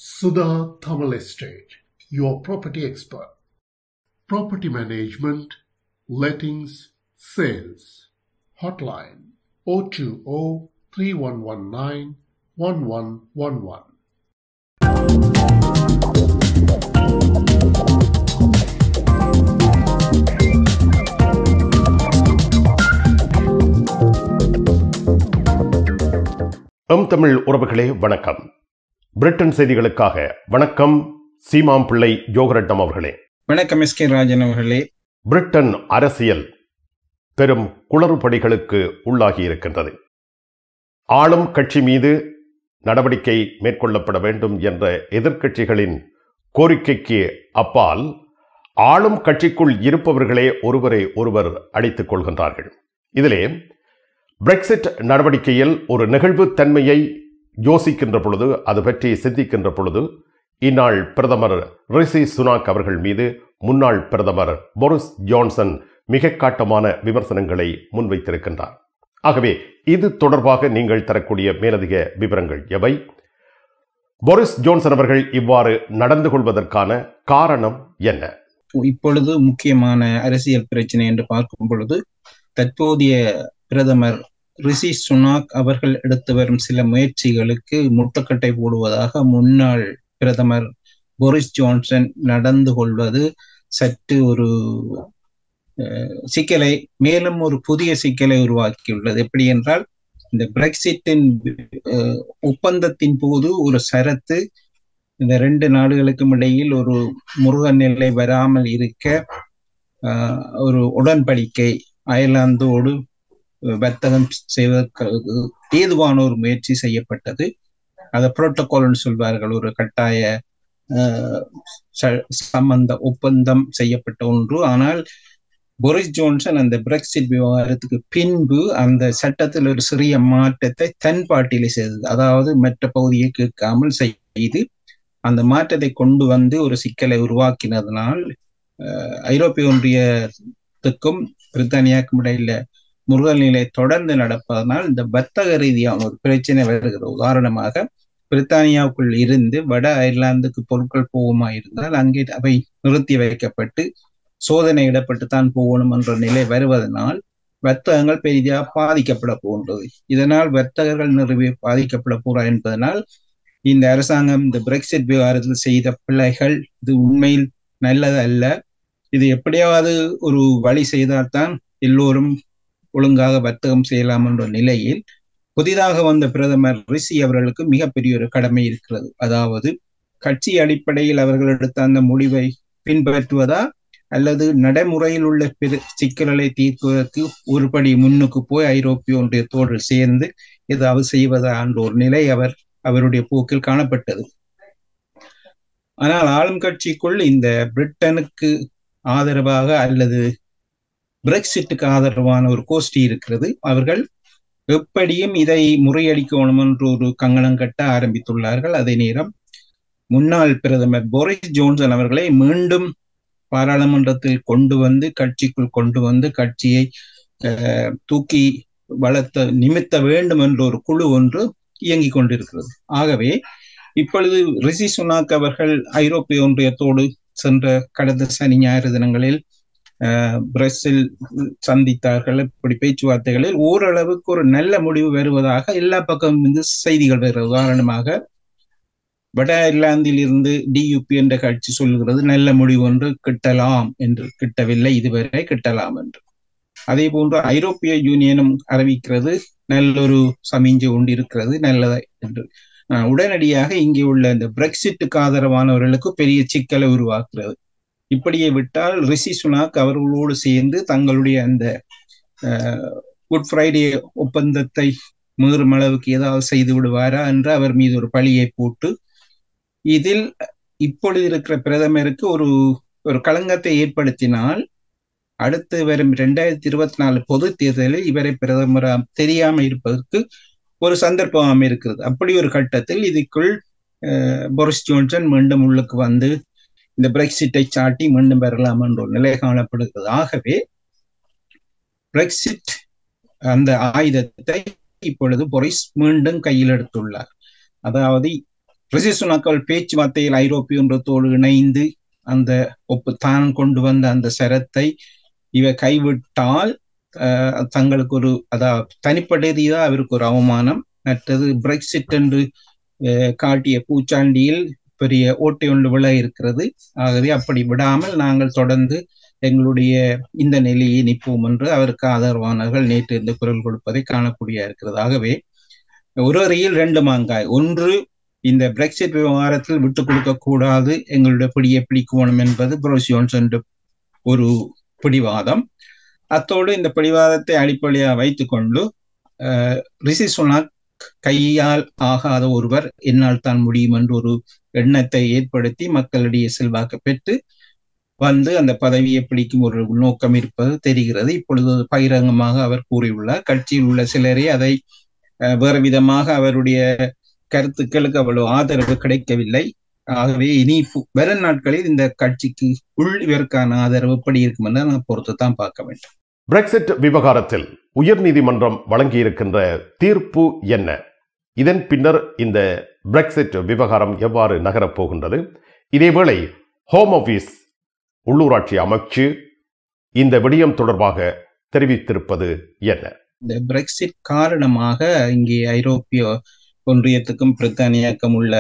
Sudha Tamil Estate, your property expert. Property management, lettings, sales. Hotline 020 3119 1111. எம் தமிழ் உறவுகளே வணக்கம் பிரிட்டன் செய்திகளுக்காக வணக்கம் சீமாம் பிள்ளை யோகரட்டம் அவர்களே வணக்கம் எஸ் கே ராஜன் அவர்களே பிரிட்டன் அரசியல் பெரும் குளறுபடிகளுக்கு உள்ளாகி இருக்கின்றது ஆளும் கட்சி மீது நடவடிக்கை மேற்கொள்ளப்பட வேண்டும் என்ற எதிர்க்கட்சிகளின் கோரிக்கைக்கு அப்பால் ஆளும் கட்சிக்குள் இருப்பவர்களே ஒருவரை ஒருவர் அடித்துக் கொள்கின்றார்கள் இதிலே பிரெக்சிட் நடவடிக்கையில் ஒரு நெகிழ்வுத்தன்மையை யோசிக்கின்ற பொழுது அது பற்றி சிந்திக்கின்ற பொழுது இந்நாள் பிரதமர் ரிஷி சுனாக் அவர்கள் மீது முன்னாள் பிரதமர் போரிஸ் ஜான்சன் மிக காட்டமான விமர்சனங்களை முன்வைத்திருக்கின்றார் ஆகவே இது தொடர்பாக நீங்கள் தரக்கூடிய மேலதிக விவரங்கள் எவை போரிஸ் ஜான்சன் அவர்கள் இவ்வாறு நடந்து கொள்வதற்கான காரணம் என்ன இப்பொழுது முக்கியமான அரசியல் பிரச்சனை என்று பார்க்கும் பொழுது தற்போதைய பிரதமர் ரிஷி சுனாக் அவர்கள் எடுத்து வரும் சில முயற்சிகளுக்கு முட்டுக்கட்டை போடுவதாக முன்னாள் பிரதமர் போரிஸ் ஜான்சன் நடந்து கொள்வது சற்று ஒரு சிக்கலை மேலும் ஒரு புதிய சிக்கலை உருவாக்கியுள்ளது எப்படி என்றால் இந்த பிரெக்சிட்டின் ஒப்பந்தத்தின் போது ஒரு சரத்து இந்த ரெண்டு நாடுகளுக்கும் இடையில் ஒரு முருகன் நிலை வராமல் இருக்க ஒரு உடன்படிக்கை அயர்லாந்தோடு வர்த்தகம் செய்வதற்கு ஏதுவான ஒரு முயற்சி செய்யப்பட்டது அதை புரோட்டோகால்னு சொல்வார்கள் ஒரு கட்டாய சம்பந்த ஒப்பந்தம் செய்யப்பட்ட ஒன்று ஆனால் போரிஸ் ஜோன்சன் அந்த பிரெக்சிட் விவகாரத்துக்கு பின்பு அந்த சட்டத்தில் ஒரு சிறிய மாற்றத்தை தன் பாட்டிலே செய்தது அதாவது மற்ற பகுதியை கேட்காமல் செய்து அந்த மாற்றத்தை கொண்டு வந்து ஒரு சிக்கலை உருவாக்கினதுனால் ஐரோப்பிய ஒன்றியத்துக்கும் பிரித்தானியாவுக்கும் இடையில முருகல் நிலை தொடர்ந்து நடப்பதனால் இந்த வர்த்தக ரீதியான ஒரு பிரச்சனை வருகிறது உதாரணமாக பிரித்தானியாவுக்குள் இருந்து வட அயர்லாந்துக்கு பொருட்கள் போகுமா இருந்தால் அங்கே அவை நிறுத்தி வைக்கப்பட்டு சோதனையிடப்பட்டு தான் போகணும் என்ற நிலை வருவதனால் வர்த்தகங்கள் பெரிதாக பாதிக்கப்பட போகின்றது இதனால் வர்த்தகர்கள் நிறைவே பாதிக்கப்பட போறா என்பதனால் இந்த அரசாங்கம் இந்த பிரெக்சிட் விவகாரத்தில் செய்த பிள்ளைகள் இது உண்மையில் நல்லது அல்ல இது எப்படியாவது ஒரு வழி செய்தால்தான் எல்லோரும் ஒழுங்காக வர்த்தகம் செய்யலாம் என்ற நிலையில் புதிதாக வந்த பிரதமர் ரிஷி அவர்களுக்கு மிகப்பெரிய ஒரு கடமை இருக்கிறது அதாவது கட்சி அடிப்படையில் அவர்கள் எடுத்த அந்த முடிவை பின்பற்றுவதா அல்லது நடைமுறையில் உள்ள பெரு சிக்கல்களை தீர்ப்பதற்கு ஒருபடி முன்னுக்கு போய் ஐரோப்பிய ஒன்றியத்தோடு சேர்ந்து ஏதாவது செய்வதா என்ற ஒரு நிலை அவர் அவருடைய போக்கில் காணப்பட்டது ஆனால் ஆளும் கட்சிக்குள் இந்த பிரிட்டனுக்கு ஆதரவாக அல்லது பிரெக்சிட்டுக்கு ஆதரவான ஒரு கோஷ்டி இருக்கிறது அவர்கள் எப்படியும் இதை முறியடிக்கணும் என்று ஒரு கங்கணம் கட்ட ஆரம்பித்துள்ளார்கள் அதே நேரம் முன்னாள் பிரதமர் போரிஸ் ஜோன்சன் அவர்களை மீண்டும் பாராளுமன்றத்தில் கொண்டு வந்து கட்சிக்குள் கொண்டு வந்து கட்சியை தூக்கி வளர்த்த நிமித்த வேண்டும் என்ற ஒரு குழு ஒன்று இயங்கிக் கொண்டிருக்கிறது ஆகவே இப்பொழுது ரிஷி சுனாக் அவர்கள் ஐரோப்பிய ஒன்றியத்தோடு சென்ற கடந்த சனி ஞாயிறு தினங்களில் பிரசில் சந்தித்தார்கள் இப்படி பேச்சுவார்த்தைகளில் ஓரளவுக்கு ஒரு நல்ல முடிவு வருவதாக எல்லா பக்கம் இருந்து செய்திகள் வருகிறது உதாரணமாக வட அயர்லாந்தில் இருந்து டியூபி என்ற கட்சி சொல்கிறது நல்ல முடிவு ஒன்று கிட்டலாம் என்று கிட்டவில்லை இதுவரை கிட்டலாம் என்று அதே போன்று ஐரோப்பிய யூனியனும் அறிவிக்கிறது நல்லொரு சமிஞ்சை ஒன்று இருக்கிறது நல்லதா என்று உடனடியாக இங்கே உள்ள இந்த பிரெக்சிட்டுக்கு ஆதரவானவர்களுக்கு பெரிய சிக்கலை உருவாக்குறது இப்படியே விட்டால் ரிஷி சுனாக் அவர்களோடு சேர்ந்து தங்களுடைய அந்த குட் ஃப்ரைடே ஒப்பந்தத்தை மீறும் அளவுக்கு ஏதாவது செய்து விடுவாரா என்று அவர் மீது ஒரு பழியை போட்டு இதில் இப்பொழுது இருக்கிற பிரதமருக்கு ஒரு ஒரு களங்கத்தை ஏற்படுத்தினால் அடுத்து வரும் இரண்டாயிரத்தி இருபத்தி நாலு பொது தேர்தலில் இவரை பிரதமரா தெரியாம இருப்பதற்கு ஒரு சந்தர்ப்பம் இருக்கிறது அப்படி ஒரு கட்டத்தில் இதுக்குள் போரிஸ் ஜோன்சன் மீண்டும் உள்ளுக்கு வந்து இந்த பிரெக்சிட்டை சாட்டி மீண்டும் பெறலாம் என்ற ஒரு நிலை காணப்படுகிறது ஆகவே பிரெக்சிட் அந்த ஆயுதத்தை இப்பொழுது பொரிஸ் மீண்டும் கையில் எடுத்துள்ளார் அதாவது ரிசிசுனாக்கள் பேச்சுவார்த்தையில் ஐரோப்பிய ஒன்றத்தோடு இணைந்து அந்த ஒப்பு தான் கொண்டு வந்த அந்த சரத்தை இவ கைவிட்டால் தங்களுக்கு ஒரு அதாவது தனிப்பட்ட ரீதியாக அவருக்கு ஒரு அவமானம் மற்றது பிரெக்சிட் என்று காட்டிய பூச்சாண்டியில் பெரிய ஓட்டை ஒன்று விழ இருக்கிறது ஆகவே அப்படி விடாமல் நாங்கள் தொடர்ந்து எங்களுடைய இந்த நிலையை நிற்போம் என்று அவருக்கு ஆதரவானவர்கள் நேற்று இந்த குரல் கொடுப்பதை காணக்கூடிய இருக்கிறது ஆகவே ஒரு அறையில் ரெண்டு மாங்காய் ஒன்று இந்த பிரெக்சிட் விவகாரத்தில் விட்டுக் கொடுக்க கூடாது எங்களுடைய பிடியை பிடிக்கணும் என்பது புரோசியோன்ஸ் என்ற ஒரு பிடிவாதம் அத்தோடு இந்த பிடிவாதத்தை அடிப்படையாக வைத்துக்கொண்டு ரிஷி சுனாக் கையால் ஆகாத ஒருவர் என்னால் தான் முடியும் என்று ஒரு எண்ணத்தை ஏற்படுத்தி மக்களிடையே செல்வாக்கு பெற்று வந்து அந்த பதவியை பிடிக்கும் ஒரு நோக்கம் இருப்பது தெரிகிறது இப்பொழுது பகிரங்கமாக அவர் கூறியுள்ளார் கட்சியில் உள்ள சிலரே அதை வேறு விதமாக அவருடைய கருத்துக்களுக்கு அவ்வளவு ஆதரவு கிடைக்கவில்லை ஆகவே இனி வரும் நாட்களில் இந்த கட்சிக்கு உள் இவருக்கான ஆதரவு எப்படி இருக்கும் என்று நான் பொறுத்து தான் பார்க்க வேண்டும் பிரெக்சிட் விவகாரத்தில் உயர்நீதிமன்றம் வழங்கியிருக்கின்ற தீர்ப்பு என்ன இதன் பின்னர் இந்த பிரெக்சிட் விவகாரம் எவ்வாறு நகரப் போகின்றது இதேவேளை ஹோம் ஆபீஸ் உள்ளூராட்சி அமைச்சு இந்த விடயம் தொடர்பாக தெரிவித்திருப்பது என்ன இந்த பிரெக்சிட் காரணமாக இங்கே ஐரோப்பிய ஒன்றியத்துக்கும் பிரித்தானியாக்கும் உள்ள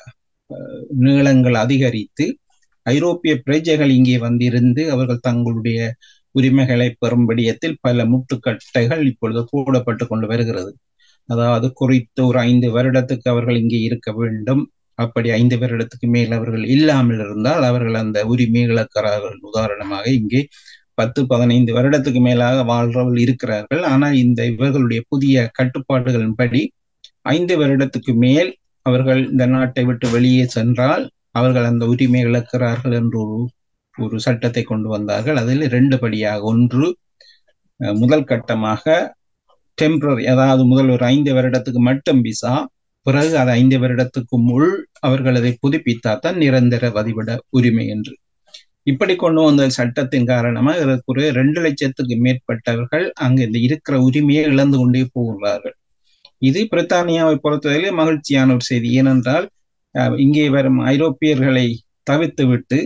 நீளங்கள் அதிகரித்து ஐரோப்பிய பிரஜைகள் இங்கே வந்திருந்து அவர்கள் தங்களுடைய உரிமைகளை பெறும் விடயத்தில் பல முட்டுக்கட்டைகள் இப்பொழுது போடப்பட்டு கொண்டு வருகிறது அதாவது குறித்து ஒரு ஐந்து வருடத்துக்கு அவர்கள் இங்கே இருக்க வேண்டும் அப்படி ஐந்து வருடத்துக்கு மேல் அவர்கள் இல்லாமல் இருந்தால் அவர்கள் அந்த உரிமை இழக்கிறார்கள் உதாரணமாக இங்கே பத்து பதினைந்து வருடத்துக்கு மேலாக வாழ்றவர்கள் இருக்கிறார்கள் ஆனால் இந்த இவர்களுடைய புதிய கட்டுப்பாடுகளின்படி ஐந்து வருடத்துக்கு மேல் அவர்கள் இந்த நாட்டை விட்டு வெளியே சென்றால் அவர்கள் அந்த உரிமை இழக்கிறார்கள் என்று ஒரு ஒரு சட்டத்தை கொண்டு வந்தார்கள் அதில் இரண்டு படியாக ஒன்று முதல் கட்டமாக டெம்பரரி அதாவது முதல் ஒரு ஐந்து வருடத்துக்கு மட்டும் விசா பிறகு அது ஐந்து வருடத்துக்கு முள் அவர்கள் அதை புதுப்பித்தாத்தான் நிரந்தர வதிவிட உரிமை என்று இப்படி கொண்டு வந்த சட்டத்தின் காரணமாக இதற்குரிய ரெண்டு லட்சத்துக்கு மேற்பட்டவர்கள் அங்கு இந்த இருக்கிற உரிமையை இழந்து கொண்டே போகிறார்கள் இது பிரித்தானியாவை பொறுத்தவரையிலே மகிழ்ச்சியான ஒரு செய்தி ஏனென்றால் இங்கே வரும் ஐரோப்பியர்களை தவிர்த்து விட்டு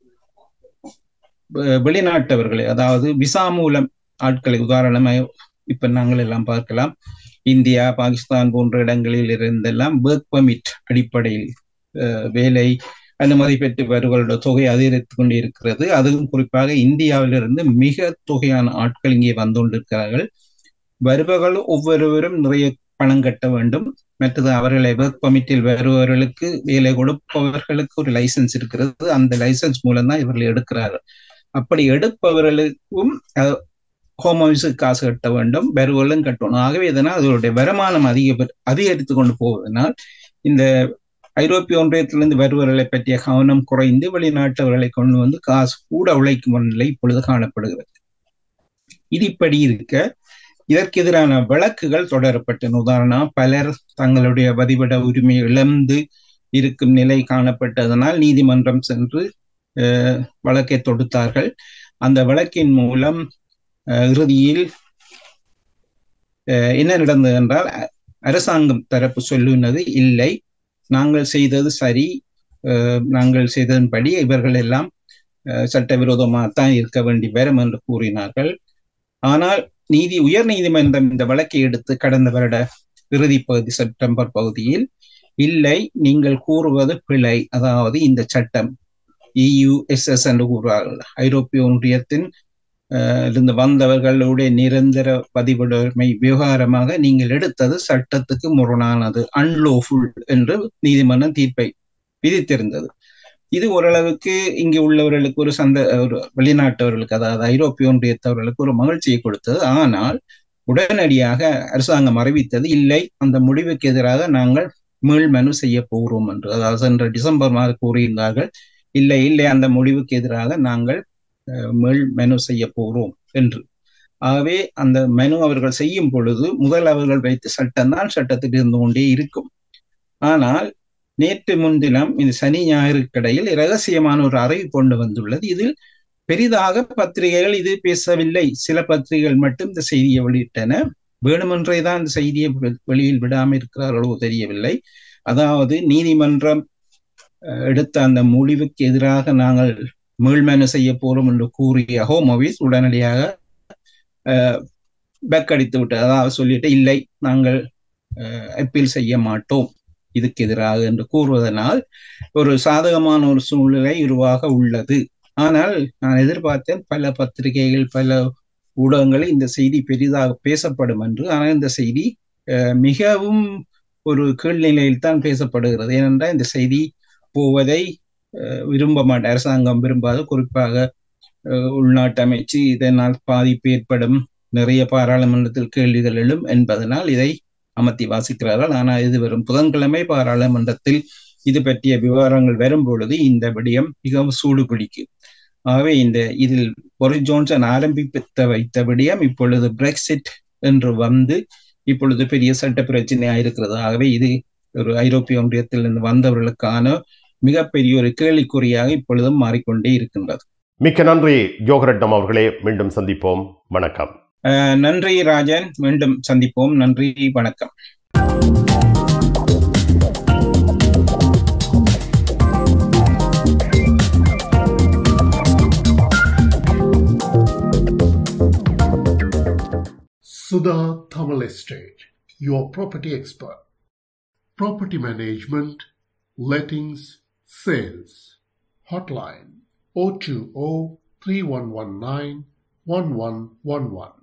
வெளிநாட்டவர்களை அதாவது விசா மூலம் ஆட்களை உதாரணமாக இப்ப நாங்கள் எல்லாம் பார்க்கலாம் இந்தியா பாகிஸ்தான் போன்ற இடங்களில் இருந்தெல்லாம் ஒர்க் பர்மிட் அடிப்படையில் வேலை அனுமதி பெற்று வருவர்களோட தொகை அதிகரித்து கொண்டு இருக்கிறது அதுவும் குறிப்பாக இந்தியாவிலிருந்து மிக தொகையான ஆட்கள் இங்கே வந்து கொண்டிருக்கிறார்கள் வருபவர்கள் ஒவ்வொருவரும் நிறைய பணம் கட்ட வேண்டும் மற்றது அவர்களை ஒர்க் பர்மிட்டில் வருபவர்களுக்கு வேலை கொடுப்பவர்களுக்கு ஒரு லைசன்ஸ் இருக்கிறது அந்த லைசன்ஸ் மூலம் தான் இவர்கள் எடுக்கிறார்கள் அப்படி எடுப்பவர்களுக்கும் ஹோம் ஆஃபீஸுக்கு காசு கட்ட வேண்டும் வருவர்களும் கட்டணும் ஆகவே இதனால் அதனுடைய வருமானம் அதிக அதிகரித்து கொண்டு போவதனால் இந்த ஐரோப்பிய ஒன்றியத்திலிருந்து வருபவர்களை பற்றிய கவனம் குறைந்து வெளிநாட்டவர்களை கொண்டு வந்து காசு கூட உழைக்கும் நிலை இப்பொழுது காணப்படுகிறது இது இப்படி இருக்க இதற்கு எதிரான வழக்குகள் தொடரப்பட்டன உதாரணம் பலர் தங்களுடைய வதிவிட உரிமை இழந்து இருக்கும் நிலை காணப்பட்டதனால் நீதிமன்றம் சென்று வழக்கை தொடுத்தார்கள் அந்த வழக்கின் மூலம் இறுதியில் என்ன நடந்தது என்றால் அரசாங்கம் தரப்பு சொல்லுனது இல்லை நாங்கள் செய்தது சரி நாங்கள் செய்ததன்படி இவர்கள் எல்லாம் சட்டவிரோதமாகத்தான் இருக்க வேண்டி வரும் என்று கூறினார்கள் ஆனால் நீதி உயர் நீதிமன்றம் இந்த வழக்கை எடுத்து கடந்த வருட இறுதி பகுதி செப்டம்பர் பகுதியில் இல்லை நீங்கள் கூறுவது பிழை அதாவது இந்த சட்டம் இயுஎஸ்எஸ் என்று கூறுவார்கள் ஐரோப்பிய ஒன்றியத்தின் இருந்து வந்தவர்களுடைய நிரந்தர பதிவுடைமை விவகாரமாக நீங்கள் எடுத்தது சட்டத்துக்கு முரணானது அன்லோஃபுல் என்று நீதிமன்றம் தீர்ப்பை விதித்திருந்தது இது ஓரளவுக்கு இங்கே உள்ளவர்களுக்கு ஒரு சந்த ஒரு வெளிநாட்டவர்களுக்கு அதாவது ஐரோப்பிய ஒன்றியத்தவர்களுக்கு ஒரு மகிழ்ச்சியை கொடுத்தது ஆனால் உடனடியாக அரசாங்கம் அறிவித்தது இல்லை அந்த முடிவுக்கு எதிராக நாங்கள் மீள் மனு செய்ய போகிறோம் என்று அதாவது சென்ற டிசம்பர் மாதம் கூறியிருந்தார்கள் இல்லை இல்லை அந்த முடிவுக்கு எதிராக நாங்கள் மேல் மெனு செய்ய போகிறோம் என்று ஆகவே அந்த மெனு அவர்கள் செய்யும் பொழுது முதல் அவர்கள் வைத்த சட்டம் தான் சட்டத்தில் இருந்து கொண்டே இருக்கும் ஆனால் நேற்று முன்தினம் இந்த சனி ஞாயிறுக்கிடையில் இரகசியமான ஒரு அறிவிப்பு கொண்டு வந்துள்ளது இதில் பெரிதாக பத்திரிகைகள் இது பேசவில்லை சில பத்திரிகைகள் மட்டும் இந்த செய்தியை வெளியிட்டன வேணுமென்றே தான் இந்த செய்தியை வெளியில் விடாமல் இருக்கிறார்களோ தெரியவில்லை அதாவது நீதிமன்றம் அஹ், எடுத்த அந்த முடிவுக்கு எதிராக நாங்கள் மீள்மனு செய்ய போறோம் என்று கூறிய ஹோம் ஆபீஸ் உடனடியாக பேக் அடித்து விட்டது அதாவது சொல்லிட்டு இல்லை நாங்கள் அப்பீல் செய்ய மாட்டோம் இதுக்கு எதிராக என்று கூறுவதனால் ஒரு சாதகமான ஒரு சூழ்நிலை உருவாக உள்ளது ஆனால் நான் எதிர்பார்த்தேன் பல பத்திரிகைகள் பல ஊடகங்களில் இந்த செய்தி பெரிதாக பேசப்படும் என்று ஆனால் இந்த செய்தி அஹ், மிகவும் ஒரு கீழ்நிலையில் தான் பேசப்படுகிறது ஏனென்றால் இந்த செய்தி போவதை அஹ், விரும்ப மாட்டேன் அரசாங்கம் விரும்பாத குறிப்பாக அஹ், உள்நாட்டு அமைச்சு இதனால் பாதிப்பு ஏற்படும் நிறைய பாராளுமன்றத்தில் கேள்விகள் எழும் என்பதனால் இதை அமர்த்தி வாசிக்கிறார்கள் ஆனால் இது வரும் புதன்கிழமை பாராளுமன்றத்தில் இது பற்றிய விவரங்கள் வரும் பொழுது இந்த விடயம் மிகவும் சூடு பிடிக்கும் ஆகவே இந்த இதில் பொரிஸ் ஜோன்சன் ஆரம்பித்த வைத்த விடயம் இப்பொழுது பிரெக்சிட் என்று வந்து இப்பொழுது பெரிய சட்ட பிரச்சனையா இருக்கிறது ஆகவே இது ஒரு ஐரோப்பிய ஒன்றியத்திலிருந்து வந்தவர்களுக்கான மிகப்பெரிய ஒரு கேள்விக்குறியாக இப்பொழுதும் மாறிக்கொண்டே இருக்கின்றது மிக்க நன்றி யோகரட்னம் அவர்களே மீண்டும் சந்திப்போம் வணக்கம் அஹ் நன்றி ராஜன் மீண்டும் சந்திப்போம் நன்றி வணக்கம் Sudha Thamal Estate, your property expert. Property management, lettings, sales. Hotline 020 3119 1111.